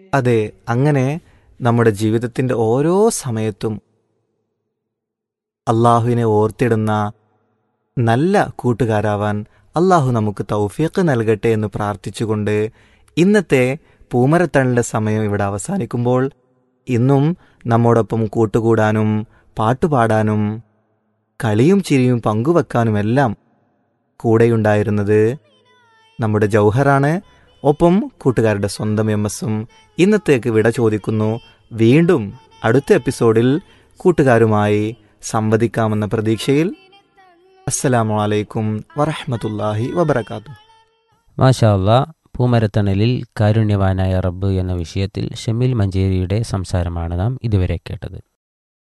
അതെ അങ്ങനെ നമ്മുടെ ജീവിതത്തിൻ്റെ ഓരോ സമയത്തും അള്ളാഹുവിനെ ഓർത്തിടുന്ന നല്ല കൂട്ടുകാരാവാൻ അള്ളാഹു നമുക്ക് തൗഫീഖ് നൽകട്ടെ എന്ന് പ്രാർത്ഥിച്ചുകൊണ്ട് ഇന്നത്തെ പൂമരത്തണിൻ്റെ സമയം ഇവിടെ അവസാനിക്കുമ്പോൾ ഇന്നും നമ്മോടൊപ്പം കൂട്ടുകൂടാനും പാട്ടുപാടാനും കളിയും ചിരിയും പങ്കുവെക്കാനുമെല്ലാം കൂടെയുണ്ടായിരുന്നത് നമ്മുടെ ജൗഹറാണ് ഒപ്പം കൂട്ടുകാരുടെ സ്വന്തം എം എസും ഇന്നത്തേക്ക് വിട ചോദിക്കുന്നു വീണ്ടും അടുത്ത എപ്പിസോഡിൽ കൂട്ടുകാരുമായി സംവദിക്കാമെന്ന പ്രതീക്ഷയിൽ അസ്സലാമു അലൈക്കും വറഹ്മത്തുള്ളാഹി വബർക്കാത്തു മാഷാ അല്ലാ പൂമരത്തണലിൽ കാരുണ്യവാനായ റബ്ബ് എന്ന വിഷയത്തിൽ ഷമീൽ മഞ്ചേരിയുടെ സംസാരമാണ് നാം ഇതുവരെ കേട്ടത്